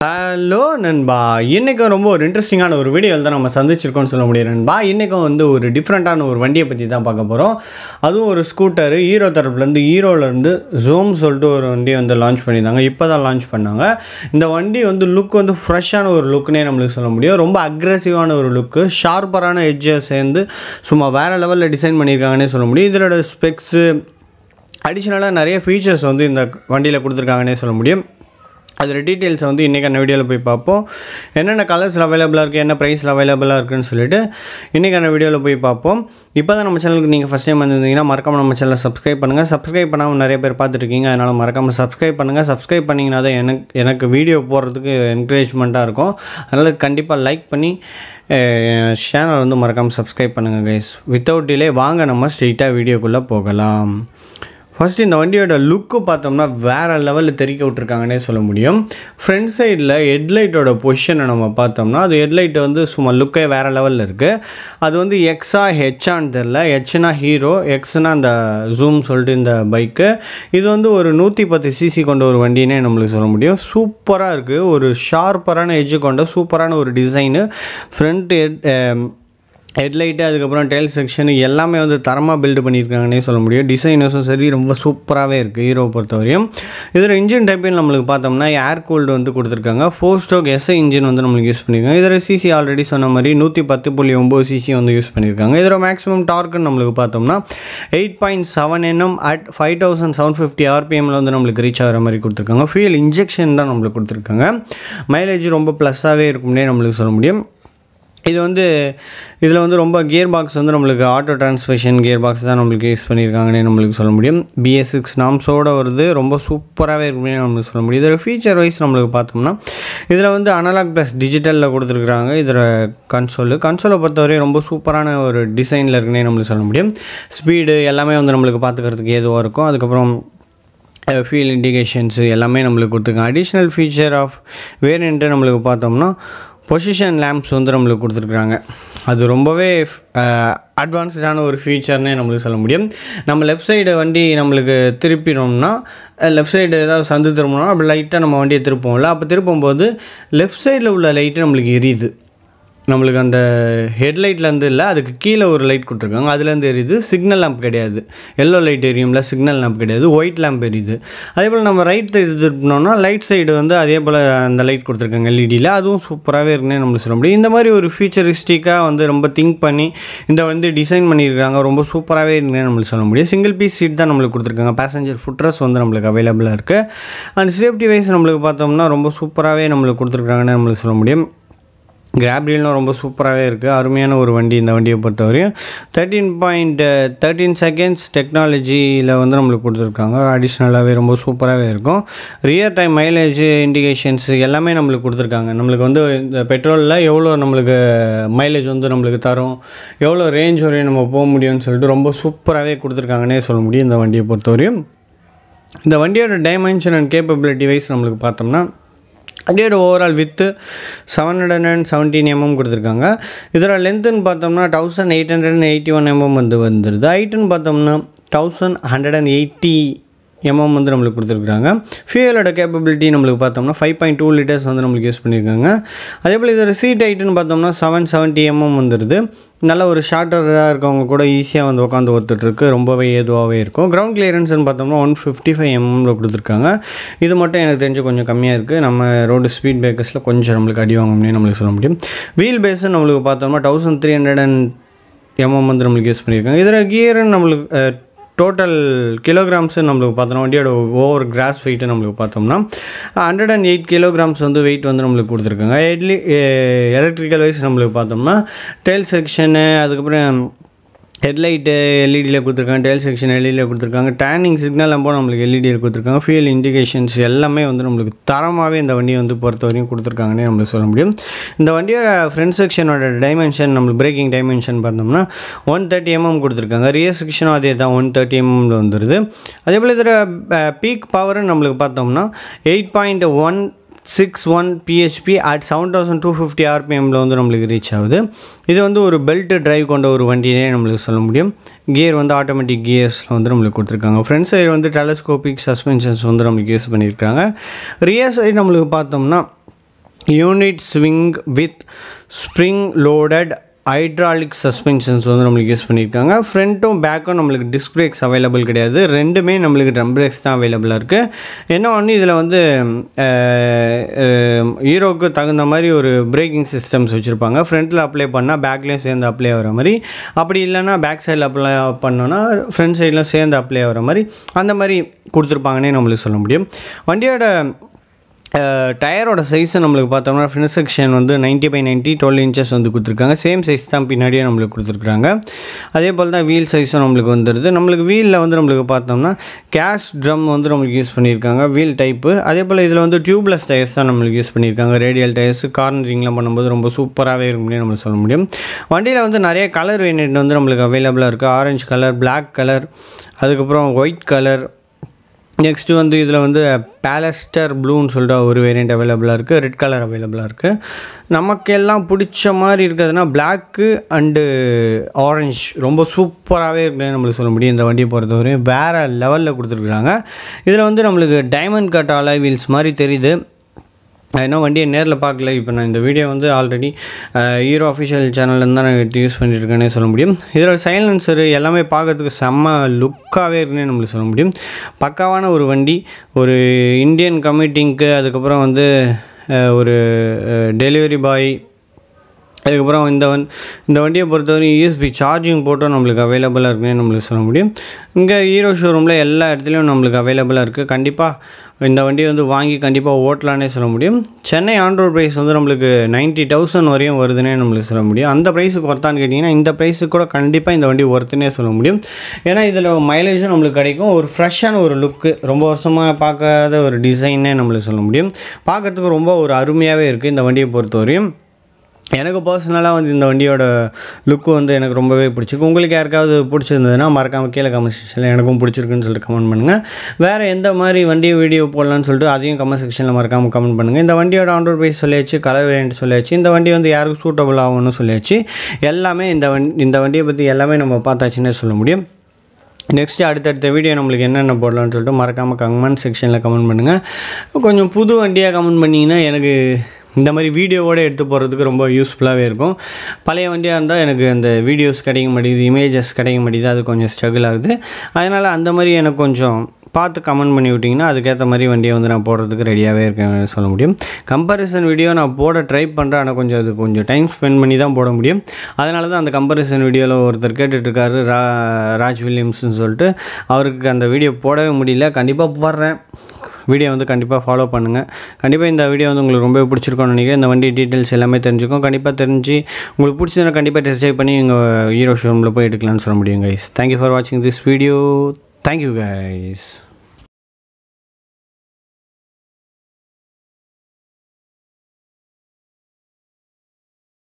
hello நண்பா இன்றைக்கும் ரொம்ப ஒரு இன்ட்ரெஸ்டிங்கான ஒரு வீடியோ தான் நம்ம சந்திச்சிருக்கோம்னு சொல்ல முடியும் நண்பா இன்றைக்கும் வந்து ஒரு டிஃப்ரெண்ட்டான ஒரு வண்டியை பற்றி தான் பார்க்க போகிறோம் அதுவும் ஒரு ஸ்கூட்டர் ஹீரோ தரப்புலேருந்து ஹீரோலேருந்து ஜோம் சொல்லிட்டு ஒரு வண்டி வந்து லான்ச் பண்ணியிருந்தாங்க இப்போ தான் லான்ச் பண்ணாங்க இந்த வண்டி வந்து லுக் வந்து ஃப்ரெஷ்ஷான ஒரு லுக்னே நம்மளுக்கு சொல்ல முடியும் ரொம்ப அக்ரெசிவான ஒரு லுக்கு ஷார்ப்பரான எட்ஜை சேர்ந்து சும்மா வேறு லெவலில் டிசைன் பண்ணியிருக்காங்கன்னே சொல்ல முடியும் இதோட ஸ்பெக்ஸு அடிஷ்னலாக நிறைய ஃபீச்சர்ஸ் வந்து இந்த வண்டியில் கொடுத்துருக்காங்கன்னே சொல்ல முடியும் அதில் டீட்டெயில்ஸை வந்து இன்றைக்கான வீடியோவில் போய் பார்ப்போம் என்னென்ன கலர்ஸில் அவைலபிளாக இருக்குது என்ன ப்ரைஸில் அவைலபிளாக இருக்குன்னு சொல்லிட்டு இன்றைக்கான வீடியோவில் போய் பார்ப்போம் இப்போ தான் நம்ம சேனலுக்கு நீங்கள் ஃபஸ்ட் டைம் வந்திருந்தீங்கன்னா மறக்காமல் நம்ம சேனலை சப்ஸ்கிரைப் பண்ணுங்கள் சப்ஸ்கிரைப் பண்ணாமல் நிறைய பேர் பார்த்துருக்கீங்க அதனால் மறக்காமல் சப்ஸ்கிரைப் பண்ணுங்கள் சப்ஸ்கிரைப் பண்ணிங்கன்னா தான் எனக்கு எனக்கு வீடியோ போடுறதுக்கு என்கரேஜ்மெண்ட்டாக இருக்கும் அதனால் கண்டிப்பாக லைக் பண்ணி சேனல் வந்து மறக்காமல் சப்ஸ்கிரைப் பண்ணுங்கள் கைஸ் வித்தவுட் டிலே வாங்க நம்ம ஸ்ட்ரெயிட்டாக வீடியோக்குள்ளே போகலாம் ஃபஸ்ட்டு இந்த வண்டியோட லுக்கு பார்த்தோம்னா வேறு லெவலில் தெறிக்க விட்ருக்காங்கன்னே சொல்ல முடியும் ஃப்ரண்ட் சைடில் ஹெட்லைட்டோட பொசிஷனை நம்ம பார்த்தோம்னா அது ஹெட்லைட் வந்து சும்மா லுக்கே வேறு லெவலில் இருக்குது அது வந்து எக்ஸா ஹெச்சான்னு தெரில ஹெச்னா ஹீரோ எக்ஸ்னா அந்த ஜூம் சொல்லிட்டு இந்த பைக்கு இது வந்து ஒரு நூற்றி பத்து சிசி கொண்ட ஒரு வண்டினே நம்மளுக்கு சொல்ல முடியும் சூப்பராக இருக்குது ஒரு ஷார்ப்பரான எட்ஜு கொண்ட சூப்பரான ஒரு டிசைனு ஃப்ரண்ட் ஹெட் ஹெட்லைட்டு அதுக்கப்புறம் டெயில் செக்ஷன் எல்லாமே வந்து தரமாக பில்டு பண்ணியிருக்காங்கன்னே சொல்ல முடியும் டிசைனர்ஸும் சரி ரொம்ப சூப்பராகவே இருக்குது ஹீரோ பொறுத்தவரையும் இதில் இன்ஜின் டைப்பில் நம்மளுக்கு பார்த்தோம்னா ஏர் கூல்டு வந்து கொடுத்துருக்காங்க ஃபோர் ஸ்டோக் எஸ்ஐ இன்ஜின் வந்து நம்மளுக்கு யூஸ் பண்ணியிருக்காங்க இதில் சிசி ஆல்ரெடி சொன்ன மாதிரி நூற்றி பத்து புள்ளி ஒம்பது சிசி வந்து யூஸ் பண்ணியிருக்காங்க இதில் மேக்ஸிமம் டார்க்குன்னு நம்மளுக்கு பார்த்தோம்னா eight point seven NM at five thousand seven fifty ஆர்பிஎம்மில் வந்து நம்மளுக்கு ரீச் ஆகிற மாதிரி கொடுத்துருக்காங்க ஃபியூல் இன்ஜெக்ஷன் தான் நம்மளுக்கு கொடுத்துருக்காங்க மைலேஜ் ரொம்ப ப்ளஸ்ஸாகவே இருக்கும்னே நம்மளுக்கு சொல்ல முடியும் இது வந்து இதில் வந்து ரொம்ப கியர் பாக்ஸ் வந்து நம்மளுக்கு ஆட்டோ டிரான்ஸ்மிஷன் கியர் பாக்ஸ் தான் நம்மளுக்கு யூஸ் பண்ணியிருக்காங்கன்னே நம்மளுக்கு சொல்ல முடியும் பிஎஸ் சிக்ஸ் நாம்ஸோடு வருது ரொம்ப சூப்பராகவே இருக்குமே நம்மளுக்கு சொல்ல முடியும் இதில் ஃபீச்சர் வைஸ் நம்மளுக்கு பார்த்தோம்னா இதில் வந்து அனலாக் ப்ளஸ் டிஜிட்டலில் கொடுத்துருக்குறாங்க இதில் கன்சோலு கன்சோலை பொறுத்தவரை ரொம்ப சூப்பரான ஒரு டிசைனில் இருக்குன்னே நம்மளுக்கு சொல்ல முடியும் ஸ்பீடு எல்லாமே வந்து நம்மளுக்கு பார்த்துக்கிறதுக்கு ஏதுவாக இருக்கும் அதுக்கப்புறம் ஃபியூல் இண்டிகேஷன்ஸு எல்லாமே நம்மளுக்கு கொடுத்துருக்காங்க அடிஷ்னல் ஃபீச்சர் ஆஃப் வேரியண்ட்டு நம்மளுக்கு பார்த்தோம்னா பொசிஷன் லேம்ப்ஸ் வந்து நம்மளுக்கு கொடுத்துருக்குறாங்க அது ரொம்பவே அட்வான்ஸ்டான ஒரு ஃபீச்சர்னே நம்மளுக்கு சொல்ல முடியும் நம்ம லெஃப்ட் சைடு வண்டி நம்மளுக்கு திருப்பினோம்னா லெஃப்ட் சைடு ஏதாவது சந்து திரும்பினோம்னா அப்படி லைட்டாக நம்ம வண்டியை திருப்போம்ல அப்போ திருப்பும்போது லெஃப்ட் சைடில் உள்ள லைட்டு நம்மளுக்கு எரியுது நம்மளுக்கு அந்த ஹெட்லைட்லேருந்து இல்லை அதுக்கு கீழே ஒரு லைட் கொடுத்துருக்காங்க அதுலேருந்து எரியுது சிக்னல் லேம்ப் கிடையாது எல்லோ லைட் எரியும்ல சிக்னல் லேம்ப் கிடையாது ஒயிட் லேம்ப் எரியுது அதே போல் நம்ம ரைட் திருப்பினோம்னா லைட் சைடு வந்து அதே போல் அந்த லைட் கொடுத்துருக்காங்க எல்இடியில் அதுவும் சூப்பராகவே இருக்குன்னே நம்மளுக்கு சொல்ல முடியும் இந்த மாதிரி ஒரு ஃபியூச்சரிஸ்டிக்காக வந்து ரொம்ப திங்க் பண்ணி இந்த வந்து டிசைன் பண்ணியிருக்காங்க ரொம்ப சூப்பராகவே இருக்குன்னு நம்மளுக்கு சொல்ல முடியும் சிங்கிள் பீஸ் சீட் தான் நம்மளுக்கு கொடுத்துருக்காங்க பேசஞ்சர் ஃபுட்ரஸ் வந்து நம்மளுக்கு அவைலபிளாக இருக்குது அண்ட் சேஃப்டி வைஸ் நம்மளுக்கு பார்த்தோம்னா ரொம்ப சூப்பராகவே நம்மளுக்கு கொடுத்துருக்காங்கன்னு நம்மளுக்கு சொல்ல முடியும் கிராப்ரீலும் ரொம்ப சூப்பராகவே இருக்குது அருமையான ஒரு வண்டி இந்த வண்டியை பொறுத்தவரையும் தேர்ட்டீன் பாயிண்ட் தேர்ட்டீன் செகண்ட்ஸ் டெக்னாலஜியில் வந்து நம்மளுக்கு கொடுத்துருக்காங்க அடிஷ்னலாகவே ரொம்ப சூப்பராகவே இருக்கும் ரியர் டைம் மைலேஜ் இண்டிகேஷன்ஸ் எல்லாமே நம்மளுக்கு கொடுத்துருக்காங்க நம்மளுக்கு வந்து இந்த பெட்ரோலில் எவ்வளோ நம்மளுக்கு மைலேஜ் வந்து நம்மளுக்கு தரும் எவ்வளோ ரேஞ்ச் வரையும் நம்ம போக முடியும்னு சொல்லிட்டு ரொம்ப சூப்பராகவே கொடுத்துருக்காங்கன்னே சொல்ல முடியும் இந்த வண்டியை பொறுத்தவரையும் இந்த வண்டியோட டைமென்ஷன் அண்ட் கேப்பபிலிட்டி வைஸ் நம்மளுக்கு பார்த்தோம்னா வண்டியோட overall width seven hundred and seventeen MM கொடுத்துருக்காங்க இதில் லென்த்துன்னு பார்த்தோம்னா thousand eight hundred and eighty one MM வந்து வந்துடுது ஹைட்டுன்னு பார்த்தோம்னா thousand hundred and eighty MM வந்து நம்மளுக்கு கொடுத்துருக்குறாங்க ஃபியூலோட கேப்பபிலிட்டி நம்மளுக்கு பார்த்தோம்னா ஃபைவ் பாயிண்ட் டூ லிட்டர்ஸ் வந்து நம்மளுக்கு யூஸ் பண்ணியிருக்காங்க அதே போல் இதோட சீட் ஹைட்டுன்னு பார்த்தோம்னா செவன் செவன்ட்டி எம்எம் வந்துடுது நல்ல ஒரு ஷார்ட்டராக இருக்கவங்க கூட ஈஸியாக வந்து உட்காந்து ஒத்துட்ருக்கு ரொம்பவே ஏதுவாகவே இருக்கும் கிரவுண்ட் கிளியரன்ஸ்னு பார்த்தோம்னா ஒன் ஃபிஃப்டி ஃபைவ் எம்எம்ல கொடுத்துருக்காங்க இது மட்டும் எனக்கு தெரிஞ்சு கொஞ்சம் கம்மியாக இருக்குது நம்ம ரோடு ஸ்பீட் பிரேக்கர்ஸில் கொஞ்சம் நம்மளுக்கு அடி வாங்கணும்னே நம்மளுக்கு சொல்ல முடியும் வீல் பேஸுன்னு நம்மளுக்கு பார்த்தோம்னா thousand three hundred and MM வந்து நம்மளுக்கு யூஸ் பண்ணியிருக்காங்க இதில் கியருன்னு நம்மளுக்கு டோட்டல் கிலோகிராம்ஸு நம்மளுக்கு பார்த்தோம்னா வண்டியோட ஓவர் கிராஸ் வெயிட்டு நம்மளுக்கு பார்த்தோம்னா ஹண்ட்ரட் அண்ட் எயிட் கிலோகிராம்ஸ் வந்து வெயிட் வந்து நம்மளுக்கு கொடுத்துருக்காங்க எட்லி எலக்ட்ரிக்கல் வைஸ் நம்மளுக்கு பார்த்தோம்னா டெயில் செக்ஷனு அதுக்கப்புறம் ஹெட்லைட்டு எல்இடியில் கொடுத்துருக்காங்க டெயில் செக்ஷன் எல்இடியில் கொடுத்துருக்காங்க டேனிங் சிக்னல் அப்போ நம்மளுக்கு எல்இடியில் கொடுத்துருக்காங்க ஃபியூல் இண்டிகேஷன்ஸ் எல்லாமே வந்து நம்மளுக்கு தரமாகவே இந்த வண்டியை வந்து பொறுத்த வரையும் கொடுத்துருக்காங்கன்னே நம்மளுக்கு சொல்ல முடியும் இந்த வண்டியோட ஃப்ரண்ட் செக்ஷனோட டைமென்ஷன் நம்மளுக்கு பிரேக்கிங் டைமென்ஷன் பார்த்தோம்னா ஒன் தேர்ட்டி எம்எம் கொடுத்துருக்காங்க ரியர் செக்ஷனும் அதே தான் ஒன் தேர்ட்டி எம்எம்ல வந்துடுது அதே போல் இதில் பீக் பவர்னு நம்மளுக்கு பார்த்தோம்னா eight point one six one BHP at seven thousand two fifty ஆர்பிஎம்மில் வந்து நம்மளுக்கு ரீச் ஆகுது இது வந்து ஒரு பெல்ட் டிரைவ் கொண்ட ஒரு வண்டினே நம்மளுக்கு சொல்ல முடியும் கியர் வந்து ஆட்டோமேட்டிக் கியர்ஸில் வந்து நம்மளுக்கு கொடுத்துருக்காங்க ஃப்ரண்ட் சைடு வந்து டெலஸ்கோபிக் சஸ்பென்ஷன்ஸ் வந்து நம்மளுக்கு யூஸ் பண்ணியிருக்காங்க ரியர் சைடு நம்மளுக்கு பார்த்தோம்னா unit swing with spring loaded hydraulic suspensions வந்து நம்மளுக்கு யூஸ் பண்ணியிருக்காங்க ஃப்ரண்ட்டும் பேக்கும் நம்மளுக்கு டிஸ்க் பிரேக்ஸ் அவைலபிள் கிடையாது ரெண்டுமே நம்மளுக்கு ட்ரம் பிரேக்ஸ் தான் அவைலபிளாக இருக்குது என்ன ஒன்று இதில் வந்து ஹீரோக்கு தகுந்த மாதிரி ஒரு பிரேக்கிங் சிஸ்டம்ஸ் வச்சுருப்பாங்க ஃப்ரண்ட்டில் அப்ளை பண்ணால் பேக்லேயும் சேர்ந்து அப்ளை ஆகிற மாதிரி அப்படி இல்லைன்னா பேக் சைடில் அப்ளை பண்ணோன்னா ஃப்ரண்ட் சைடில் சேர்ந்து அப்ளை ஆகிற மாதிரி அந்த மாதிரி கொடுத்துருப்பாங்கன்னே நம்மளுக்கு சொல்ல முடியும் வண்டியோட டயரோட சைஸை நம்மளுக்கு பார்த்தோம்னா ஃப்ரண்ட் செக்ஷன் வந்து ninety by ninety twelve inches வந்து கொடுத்துருக்காங்க சேம் சைஸ் தான் பின்னாடியே நம்மளுக்கு கொடுத்துருக்காங்க அதே போல் தான் வீல் சைஸும் நம்மளுக்கு வந்துடுது நம்மளுக்கு வீலில் வந்து நம்மளுக்கு பார்த்தோம்னா கேஷ் ட்ரம் வந்து நம்மளுக்கு யூஸ் பண்ணியிருக்காங்க வீல் டைப்பு அதே போல் இதில் வந்து டியூப்லெஸ் டயர்ஸ் தான் நம்மளுக்கு யூஸ் பண்ணியிருக்காங்க ரேடியல் டயர்ஸ் கார்னரிங்லாம் பண்ணும்போது ரொம்ப சூப்பராகவே இருக்கும் நம்மளுக்கு சொல்ல முடியும் வண்டியில் வந்து நிறைய கலர் வேரியன்ட் வந்து நம்மளுக்கு அவைலபிளாக இருக்குது ஆரஞ்சு கலர் பிளாக் கலர் அதுக்கப்புறம் ஒயிட் கலர் நெக்ஸ்ட்டு வந்து இதில் வந்து பேலஸ்டர் ப்ளூன்னு சொல்லிட்டு ஒரு வேரியண்ட் அவைலபிளாக இருக்குது ரெட் கலர் அவைலபிளாக இருக்குது நமக்கு எல்லாம் பிடிச்ச மாதிரி இருக்கிறதுனா பிளாக்கு அண்டு ஆரஞ்ச் ரொம்ப சூப்பராகவே இருக்குன்னு நம்மளுக்கு சொல்ல முடியும் இந்த வண்டியை பொறுத்தவரையும் வேறு லெவலில் கொடுத்துருக்குறாங்க இதில் வந்து நம்மளுக்கு டைமண்ட் கட் அலாய் வீல்ஸ் மாதிரி தெரியுது நான் இன்னும் வண்டியை நேரில் பார்க்கல இப்போ நான் இந்த வீடியோ வந்து ஆல்ரெடி ஹீரோ அஃபிஷியல் சேனல்லேருந்து தான் நான் எடுத்து யூஸ் பண்ணியிருக்கேனே சொல்ல முடியும் இதில் சைலன்சரு எல்லாமே பார்க்கறதுக்கு செம்ம லுக்காகவே இருக்குன்னே நம்மளுக்கு சொல்ல முடியும் பக்காவான ஒரு வண்டி ஒரு இந்தியன் கமிட்டிங்க்கு அதுக்கப்புறம் வந்து ஒரு டெலிவரி பாய் அதுக்கப்புறம் இந்த வன் இந்த வண்டியை பொறுத்தவரை யூஎஸ்பி சார்ஜிங் போட்டும் நம்மளுக்கு அவைலபிளாக இருக்குன்னு நம்மளுக்கு சொல்ல முடியும் இங்கே ஹீரோ ஷோரூமில் எல்லா இடத்துலையும் நம்மளுக்கு அவைலபிளாக இருக்குது கண்டிப்பாக இந்த வண்டியை வந்து வாங்கி கண்டிப்பாக ஓட்டலானே சொல்ல முடியும் சென்னை ஆண்ட்ரோட் ப்ரைஸ் வந்து நம்மளுக்கு நைன்ட்டி தௌசண்ட் வரையும் வருதுன்னே நம்மளுக்கு சொல்ல முடியும் அந்த ப்ரைஸுக்கு ஒர்த்தான்னு கேட்டிங்கன்னா இந்த ப்ரைஸுக்கு கூட கண்டிப்பாக இந்த வண்டி ஒர்த்துனே சொல்ல முடியும் ஏன்னா இதில் மைலேஜும் நம்மளுக்கு கிடைக்கும் ஒரு ஃப்ரெஷ்ஷான ஒரு லுக்கு ரொம்ப வருஷமாக பார்க்காத ஒரு டிசைன்னே நம்மளுக்கு சொல்ல முடியும் பார்க்குறதுக்கு ரொம்ப ஒரு அருமையாகவே இருக்குது இந்த வண்டியை பொறுத்தவரையும் எனக்கு பர்சனலாக வந்து இந்த வண்டியோட லுக்கு வந்து எனக்கு ரொம்பவே பிடிச்சிருக்கு உங்களுக்கு யாருக்காவது பிடிச்சிருந்ததுன்னா மறக்காமல் கீழே கமெண்ட் செக்ஷனில் எனக்கும் பிடிச்சிருக்குன்னு சொல்லிட்டு கமெண்ட் பண்ணுங்கள் வேறு எந்த மாதிரி வண்டி வீடியோ போடலான்னு சொல்லிட்டு அதையும் கமெண்ட் செக்ஷனில் மறக்காமல் கமெண்ட் பண்ணுங்கள் இந்த வண்டியோட ஆண்ட்ராய்ட் ப்ரைஸ் சொல்லியாச்சு கலர் வேரியன்ட் சொல்லியாச்சு இந்த வண்டி வந்து யாருக்கு சூட்டபுள் ஆகும்னு சொல்லியாச்சு எல்லாமே இந்த வண்டி இந்த வண்டியை பற்றி எல்லாமே நம்ம பார்த்தாச்சுன்னே சொல்ல முடியும் நெக்ஸ்ட்டு அடுத்தடுத்த வீடியோ நம்மளுக்கு என்னென்ன போடலான்னு சொல்லிட்டு மறக்காமல் கமெண்ட் செக்ஷனில் கமெண்ட் பண்ணுங்கள் கொஞ்சம் புது வண்டியாக கமெண்ட் பண்ணிங்கன்னா எனக்கு இந்த மாதிரி வீடியோவோட எடுத்து போகிறதுக்கு ரொம்ப யூஸ்ஃபுல்லாகவே இருக்கும் பழைய வண்டியாக இருந்தால் எனக்கு அந்த வீடியோஸ் கிடைக்க மாட்டேங்குது இமேஜஸ் கிடைக்க மாட்டேங்குது அது கொஞ்சம் ஸ்ட்ரகிள் ஆகுது அதனால் அந்த மாதிரி எனக்கு கொஞ்சம் பார்த்து கமெண்ட் பண்ணி விட்டிங்கன்னா அதுக்கேற்ற மாதிரி வண்டியை வந்து நான் போடுறதுக்கு ரெடியாகவே இருக்கேன் சொல்ல முடியும் கம்பேரிசன் வீடியோ நான் போட ட்ரை பண்ணுறேன் ஆனால் கொஞ்சம் அது கொஞ்சம் டைம் ஸ்பெண்ட் பண்ணி தான் போட முடியும் அதனால தான் அந்த கம்பேரிசன் வீடியோவில் ஒருத்தர் கேட்டுட்ருக்காரு ரா ராஜ் வில்லியம்ஸ்னு சொல்லிட்டு அவருக்கு அந்த வீடியோ போடவே முடியல கண்டிப்பாக போடுறேன் வீடியோ வந்து கண்டிப்பாக ஃபாலோ பண்ணுங்கள் கண்டிப்பாக இந்த வீடியோ வந்து உங்களுக்கு ரொம்ப பிடிச்சிருக்கோம்னு நினைக்கிறேன் இந்த வண்டி டீட்டெயில்ஸ் எல்லாமே தெரிஞ்சுக்கும் கண்டிப்பாக தெரிஞ்சு உங்களுக்கு பிடிச்சதுன்னா கண்டிப்பாக டெஸ்ட் ட்ரைவ் பண்ணி எங்கள் ஹீரோ ஷோரூமில் போய் எடுக்கலாம்னு சொல்ல முடியும் கைஸ் தேங்க்யூ ஃபார் வாட்சிங் திஸ் வீடியோ தேங்க்யூ கைஸ்